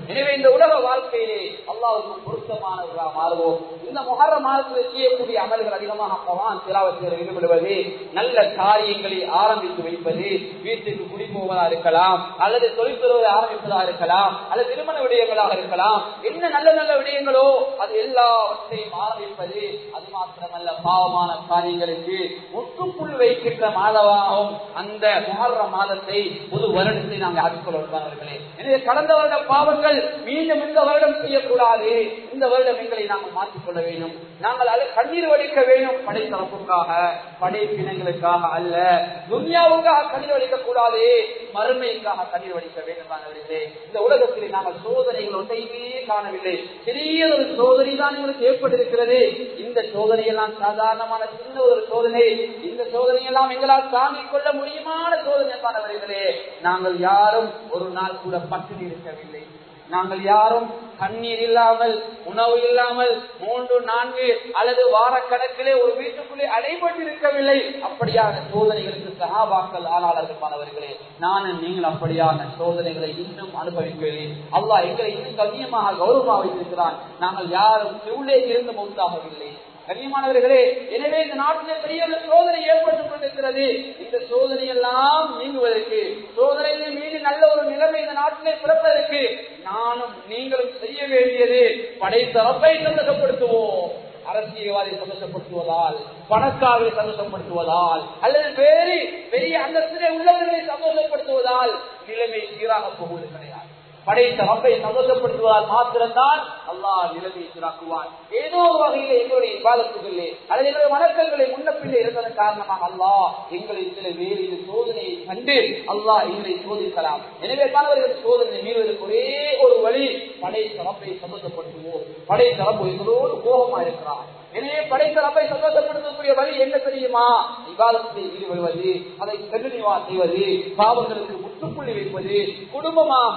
எனவே இந்த உலக வாழ்க்கையிலே அல்லாவுக்கு பொருத்தமானவர்களாக மாறுவோம் இந்த முகர மாதத்தில் செய்யக்கூடிய அமல்கள் அதிகமாக பவான் திராவத்தில் ஈடுபடுவது நல்ல காரியங்களை ஆரம்பித்து வைப்பது வீட்டுக்கு குடி போவதா இருக்கலாம் அல்லது தொழில் பெறுவதை ஆரம்பிப்பதா இருக்கலாம் அல்லது திருமண விடயங்களாக இருக்கலாம் என்ன நல்ல நல்ல விடயங்களோ அது எல்லாவற்றையும் ஆரம்பிப்பது அது மாத்திரமல்ல பாவமான காரியங்களுக்கு முற்றுப்புள்ளி வைக்கின்ற மாதமாகவும் அந்த முகர்ற மாதத்தை புது வருடத்தை நாங்கள் ஆக்கிக்கொள்ள வருவார்களே எனவே கடந்த வருட பாவங்கள் மீண்டும் இந்த வருடம் செய்யக்கூடாது இந்த வருடம் எங்களை நாங்கள் மாற்றிக்கொள்ள வேண்டும் நாங்கள் அது கண்ணீர் வடிக்க வேண்டும் படைத்தரப்புக்காக படைப்பினங்களுக்காக அல்ல துன்யாவுக்காக கண்ணீர் வடிக்க கூடாது மறுமைக்காக கண்ணீர் வடிக்க வேண்டும் மாணவர்களே இந்த உலகத்தில் நாங்கள் சோதனைகள் ஒன்றையுமே காணவில்லை சிறிய ஒரு சோதனை தான் எங்களுக்கு ஏற்பட்டிருக்கிறது இந்த சோதனையெல்லாம் சாதாரணமான சின்ன ஒரு சோதனை இந்த சோதனையெல்லாம் எங்களால் தாங்கிக் கொள்ள முடியுமான சோதனை மாணவர்களே நாங்கள் யாரும் ஒரு நாள் கூட பட்டினி இருக்கவில்லை நாங்கள் யாரும் கண்ணீர் இல்லாமல் உணவு இல்லாமல் மூன்று நான்கு அல்லது வாரக்கணக்கிலே ஒரு வீட்டுக்குள்ளே அடைபட்டிருக்கவில்லை அப்படியான சோதனைகளுக்கு சகாபாக்கள் ஆளாளர்கள் மாணவர்களே நானும் நீங்கள் அப்படியான சோதனைகளை இன்னும் அனுபவிக்கவில்லை அல்லாஹ் எங்களை இன்னும் கண்ணியமாக கௌரவமாக வைத்திருக்கிறான் நாங்கள் யாரும் உள்ளே இருந்து மௌத்தாகவில்லை கண்ணியமானவர்களே எனவே இந்த நாட்டிலே பெரிய ஒரு சோதனை ஏற்பட்டுக் கொண்டிருக்கிறது இந்த சோதனை எல்லாம் நீங்குவதற்கு சோதனையிலே மீது நல்ல ஒரு நிலைமை இந்த நாட்டிலே பிறப்பதற்கு நானும் நீங்களும் செய்ய வேண்டியது படைத்தரப்பை சந்தோஷப்படுத்துவோம் அரசியல்வாதி சந்தோஷப்படுத்துவதால் பணக்காரர்களை சந்தோஷப்படுத்துவதால் அல்லது வேறு பெரிய அந்தஸ்திலே உள்ளவர்களை சந்தோஷப்படுத்துவதால் நிலைமை சீராக போவது கிடையாது படைத்த ரப்பை சந்தோஷப்படுத்துவதால் மாத்திரம்தான் அல்லாஹ் நிலைமையை சீராக்குவான் ஏதோ ஒரு வகையில எங்களுடைய விவாதத்துகளே அல்லது எங்களுடைய வணக்கங்களை முன்னப்பிள்ளை இருந்ததன் காரணமாக அல்லாஹ் எங்களை சில வேறு இது சோதனையை கண்டு அல்லாஹ் எங்களை சோதிக்கலாம் எனவே மாணவர்கள் சோதனை மீறுவதற்கு ஒரே ஒரு வழி படை தரப்பை சந்தோஷப்படுத்துவோம் படை தரப்பு எங்களோடு கோபமா இருக்கிறார் எனவே படைத்த ரப்பை சந்தோஷப்படுத்தக்கூடிய வழி என்ன தெரியுமா விவாதத்தில் ஈடுபடுவது அதை கல்விவா செய்வது பாவங்களுக்கு முற்றுப்புள்ளி வைப்பது குடும்பமாக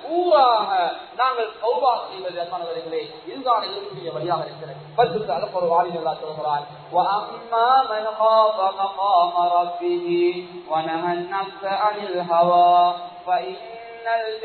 ஊராக நாங்கள் கௌபா செய்வது அன்பானவர்களே இதுதான் இருக்கக்கூடிய வழியாக இருக்கிறது பரிசுத்த அலப்பொரு வாலிகளா சொல்கிறார் وأما من خاف مقام ربه ونهى النفس عن الهوى فإن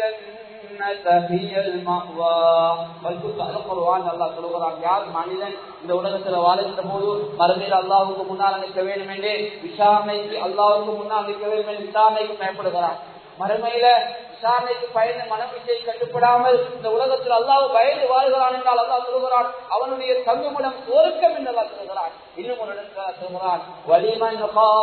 الجنة هي المأوى பரிசுத்த அலப்பொருவான் அல்லா சொல்கிறான் யார் மனிதன் இந்த உலகத்துல வாழ்கின்ற போது மறுமையில் அல்லாவுக்கு முன்னால் நிற்க வேண்டும் என்று விசாரணைக்கு அல்லாவுக்கு முன்னால் நிற்க வேண்டும் என்று விசாரணைக்கு பயப்படுகிறான் மறுமையில விசாரணைக்கு பயந்து மனப்பிச்சை கட்டுப்படாமல் இந்த உலகத்தில் அல்லாஹ் பயந்து வாழ்கிறான் என்றால் அல்லாஹ் சொல்கிறான் அவனுடைய தங்குமிடம் சொருக்கம் என்று அல்லாஹ் சொல்கிறான் இன்னும் ஒரு இடத்துல சொல்கிறான் வலிமன்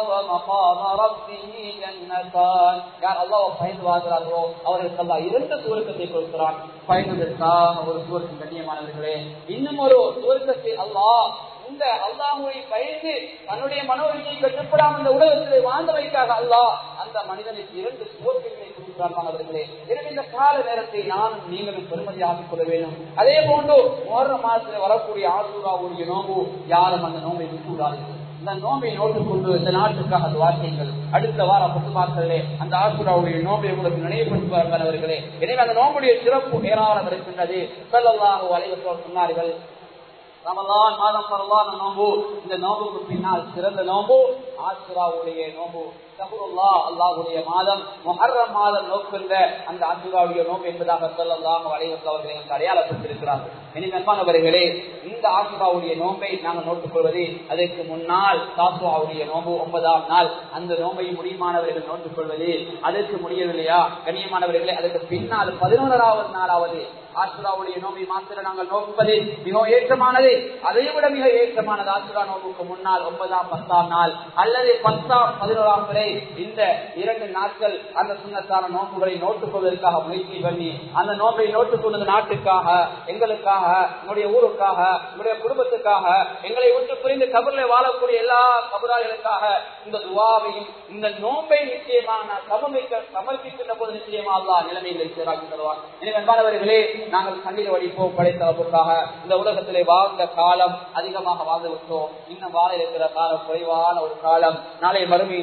யார் அல்லாஹ் பயந்து வாழ்கிறார்களோ அவர்களுக்கு அல்லாஹ் இரண்டு சுருக்கத்தை கொடுக்கிறான் பயந்ததற்காக ஒரு சுவர்க்கம் கண்ணியமானவர்களே இன்னும் ஒரு சுவர்க்கத்தை அல்லாஹ் இந்த அல்லாஹுவை பயந்து தன்னுடைய மனோவியை கட்டுப்படாமல் இந்த உலகத்திலே வாழ்ந்தவைக்காக அல்லாஹ் அந்த மனிதனுக்கு இரண்டு சுவர்க்கங்களை கொடுக்கிறான் மாணவர்களே எனவே இந்த கால நேரத்தை நானும் நீங்களும் பெருமதியாக்கிக் கொள்ள வேண்டும் அதே போன்று மோர மாதத்தில் வரக்கூடிய ஆசூராவுடைய நோம்பு யாரும் அந்த நோம்பை விட்டுவிடாதீர்கள் இந்த நோம்பை நோட்டுக் கொண்டு இந்த நாட்டுக்காக அந்த வாக்கியங்கள் அடுத்த வார பத்துமாக்களே அந்த ஆசுராவுடைய நோம்பை உங்களுக்கு நினைவுபடுத்துவார்களே எனவே அந்த நோம்புடைய சிறப்பு ஏராளம் இருக்கின்றது செல்லல்லாக அலைவர்கள் சொன்னார்கள் ரமலான் மாதம் பரவான நோம்பு இந்த நோம்புக்கு பின்னால் சிறந்த நோம்பு ஆசுராவுடைய நோம்பு சபுருல்லா அல்லாஹுடைய மாதம் மொஹர்ரம் மாதம் நோக்கின்ற அந்த ஆசுராவுடைய நோம்பு என்பதாக சொல்லலாம் வளைவத்து அவர்கள் எனக்கு அடையாளப்பட்டிருக்கிறார்கள் எனவே அன்பானவர்களே இந்த ஆசுராவுடைய நோம்பை நாங்கள் நோட்டுக் கொள்வது அதற்கு முன்னால் சாசுராவுடைய நோம்பு ஒன்பதாம் நாள் அந்த நோம்பை முடியுமானவர்கள் நோட்டுக் கொள்வது அதற்கு முடியவில்லையா கண்ணியமானவர்களே அதற்கு பின்னால் பதினோராவது நாளாவது ஆசுராவுடைய நோம்பை மாத்திர நாங்கள் நோக்குவது மிகவும் ஏற்றமானது அதை விட மிக ஏற்றமானது ஆசுரா நோம்புக்கு முன்னால் ஒன்பதாம் பத்தாம் நாள் அல்லது பத்தாம் பதினோராம் வரை இந்த இரண்டு நாட்கள் அந்த சுண்ணத்தான நோன்புகளை நோட்டுக் கொள்வதற்காக முயற்சி பண்ணி அந்த நோன்பை நோட்டுக் கொண்டது நாட்டுக்காக எங்களுக்காக நம்முடைய ஊருக்காக நம்முடைய குடும்பத்துக்காக எங்களை விட்டு புரிந்து கபரில் வாழக்கூடிய எல்லா கபராளிகளுக்காக இந்த துவாவையும் இந்த நோன்பை நிச்சயமாக நான் சமர்ப்பிக்க சமர்ப்பிக்கின்ற போது நிச்சயமா அல்லா நிலைமைகளை சீராக்கி தருவார் எனவே அன்பானவர்களே நாங்கள் கண்ணீர் வடிப்போம் படைத்தளப்புக்காக இந்த உலகத்திலே வாழ்ந்த காலம் அதிகமாக வாழ்ந்து விட்டோம் இன்னும் வாழ இருக்கிற காலம் குறைவான ஒரு காலம் நாளை மறுமையினால் அல்லாஹ்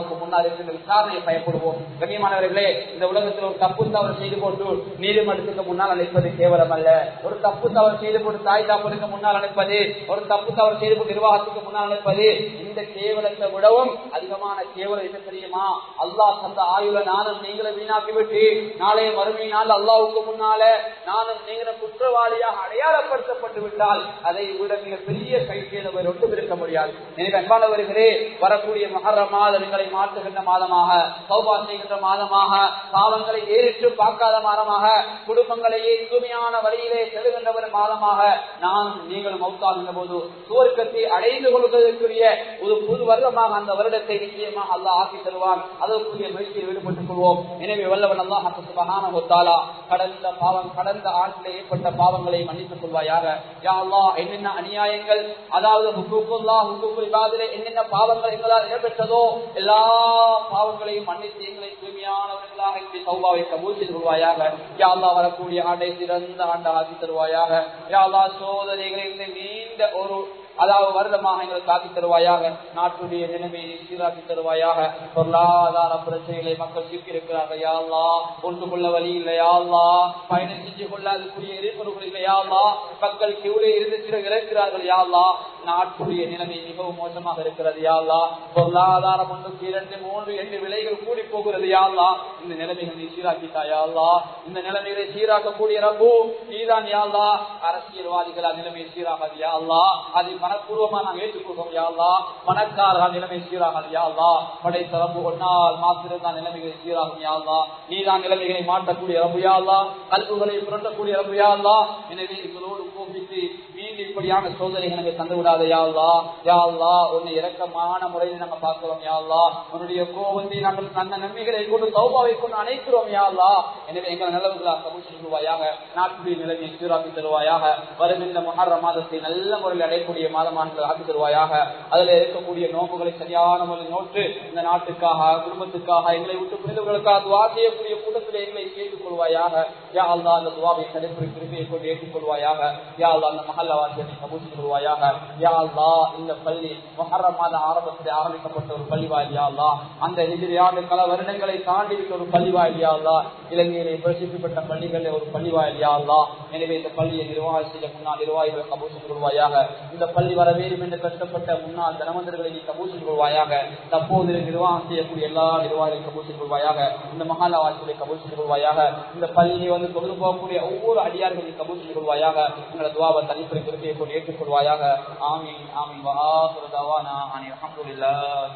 அல்லாவுக்கு முன்னால் இருக்கின்ற விசாரணையை பயப்படுவோம் கண்ணியமானவர்களே இந்த உலகத்தில் ஒரு தப்பு தவறு செய்து போட்டு நீதிமன்றத்துக்கு முன்னால் அழைப்பது கேவலம் அல்ல ஒரு தப்பு தவறு செய்து போட்டு தாய் தாப்பனுக்கு முன்னால் அழைப்பது ஒரு தப்பு தவறு செய்து போட்டு நிர்வாகத்துக்கு முன்னால் அழைப்பது இந்த கேவலத்தை விடவும் அதிகமான கேவலம் என்ன தெரியுமா அல்லாஹ் தந்த ஆயுள நானும் நீங்களும் வீணாக்கி விட்டு நாளைய மறுமை நாள் அல்லாவுக்கு முன்னால நானும் நீங்களும் குற்றவாளியாக அடையாளப்படுத்தப்பட்டு விட்டால் அதை விட மிக பெரிய கைகேதவர் ஒன்றும் இருக்க முடியாது எனவே அன்பானவர்களே வரக்கூடிய மகர மாதங்களை மாற்றுகின்ற மாதமாக சௌபா செய்கின்ற மாதமாக பாவங்களை ஏறிட்டு பார்க்காத மாதமாக குடும்பங்களையே தூய்மையான வழியிலே செல்கின்றவர் மாதமாக நாம் நீங்களும் மௌத்தாகின்ற போது சுவர்க்கத்தை அடைந்து கொள்வதற்குரிய ஒரு புது வருடமாக அந்த வருடத்தை நிச்சயமாக அல்லாஹ் ஆக்கி தருவான் அதற்குரிய முயற்சியில் ஈடுபட்டுக் கொள்வோம் எனவே வல்லவன் அல்லாஹ் சுபஹான ஒத்தாலா கடந்த பாவம் கடந்த ஆண்டில் ஏற்பட்ட பாவங்களை மன்னித்துக் கொள்வாயாக யா அல்லாஹ் என்னென்ன அநியாயங்கள் அதாவது ஹுக்கூக்குல்லா ஹுக்கூக்குல் இபாதிலே என்னென்ன பாவங்கள் எங்களால் இடம்பெற்றதோ எல்லா பாவங்களையும் மன்னித்து எங்களை தூய்மையானவர்களாக இப்படி சௌபாவை கபூல் செய்து கொள்வாயாக யா அல்லாஹ் வரக்கூடிய ஆண்டை சிறந்த ஆண்டாக ஆக்கி தருவாயாக யா அல்லாஹ் சோதனைகளில் நீண்ட ஒரு அதாவது வருடமாக எங்களை காத்தி தருவாயாக நாட்டுடைய நிலைமையை சீராக்கி தருவாயாக பொருளாதார பிரச்சனைகளை மக்கள் சிக்கியிருக்கிறார்கள் யாழ்லா ஒன்று கொள்ள வழி இல்லையாள்லா பயணம் செஞ்சு கொள்ள அதுக்குரிய எதிர்ப்பு இல்லையாள்லா மக்கள் கியூலே இருந்து இறக்கிறார்கள் யாழ்லா நாட்டுடைய நிலைமை மிகவும் மோசமாக இருக்கிறது யாழ்லா பொருளாதாரம் ஒன்றுக்கு இரண்டு மூன்று எட்டு விலைகள் கூடி போகிறது யாழ்லா இந்த நிலைமைகள் நீ சீராக்கிட்டா யாழ்லா இந்த நிலைமைகளை சீராக்கக்கூடிய ரப்பு நீதான் யாழ்லா அரசியல்வாதிகளா நிலைமை சீராகாது யாழ்லா அதை மனப்பூர்வமா நாங்கள் ஏற்றுக்கொள்வோம் யாழ்லா பணக்காரர்கள் நிலைமை சீராகாது யாழ்லா படைத்த ரப்பு ஒன்னால் மாத்திருந்தான் நிலைமைகளை சீராகும் யாழ்லா நீதான் நிலைமைகளை மாற்றக்கூடிய ரப்பு யாழ்லா கல்புகளை புரட்டக்கூடிய ரப்பு யாழ்லா எனவே எங்களோடு கோபித்து மீண்டும் இப்படியான சோதனைகள் எனக்கு தந்து விடாத யாழ்லா யாழ்லா உன்னை இறக்கமான முறையில் நாங்கள் பார்க்கிறோம் யாழ்லா உன்னுடைய கோபத்தை நாங்கள் நல்ல நன்மைகளை கொண்டு சௌபாவை கொண்டு அணைக்கிறோம் யாழ்லா எனவே எங்கள் நிலவுகளா கமிஷன் தருவாயாக நாட்டுடைய நிலைமையை சீராக்கி தருவாயாக வருகின்ற மகர மாதத்தை நல்ல முறையில் அடையக்கூடிய மாதமாக ஆக்கி தருவாயாக அதில் இருக்கக்கூடிய நோம்புகளை சரியான முறையில் நோட்டு இந்த நாட்டுக்காக குடும்பத்துக்காக எங்களை விட்டு புரிந்தவர்களுக்காக துவா செய்யக்கூடிய கூட்டத்தில் எங்களை கேட்டுக் கொள்வாயாக யா அல்லா அந்த துவாவை தடுப்பு கிருமையை கொண்டு ஏற்றுக்கொள்வாயாக யா அல்லா அந்த மஹல்ல வாசியத்தை கபூசி கொள்வாயாக யா அல்லா இந்த பள்ளி மொஹர மாத ஆரம்பத்தில் ஆரம்பிக்கப்பட்ட ஒரு பள்ளிவாயில் யா அல்லா அந்த எதிரி ஆண்டு பல வருடங்களை தாண்டி விட்ட ஒரு பள்ளிவாயில் யா அல்லா இலங்கையிலே பிரசித்திப்பட்ட பள்ளிகளில் ஒரு பள்ளிவாயில் யா அல்லா எனவே இந்த பள்ளியை நிர்வாகம் செய்ய முன்னாள் நிர்வாகிகளை கபூசி கொள்வாயாக இந்த பள்ளி வர வேண்டும் என்று கஷ்டப்பட்ட முன்னாள் தனவந்தர்களை நீ கபூசி கொள்வாயாக தற்போது நிர்வாகம் செய்யக்கூடிய எல்லா நிர்வாகிகளையும் கபூசி கொள்வாயாக இந்த மகாலா வாசிகளை கபூசி கொள்வாயாக இந்த பள்ளியை வந்து தொகுது போகக்கூடிய ஒவ்வொரு அடியார்களையும் கபூசி கொள்வாயாக எங்களோட துவாப தனிப்படை திருப்பியை கொண்டு ஏற்றுக்கொள்வாயாக ஆமீன் ஆமீன் வஹாசுரதாவானா அனி அஹமதுல்லா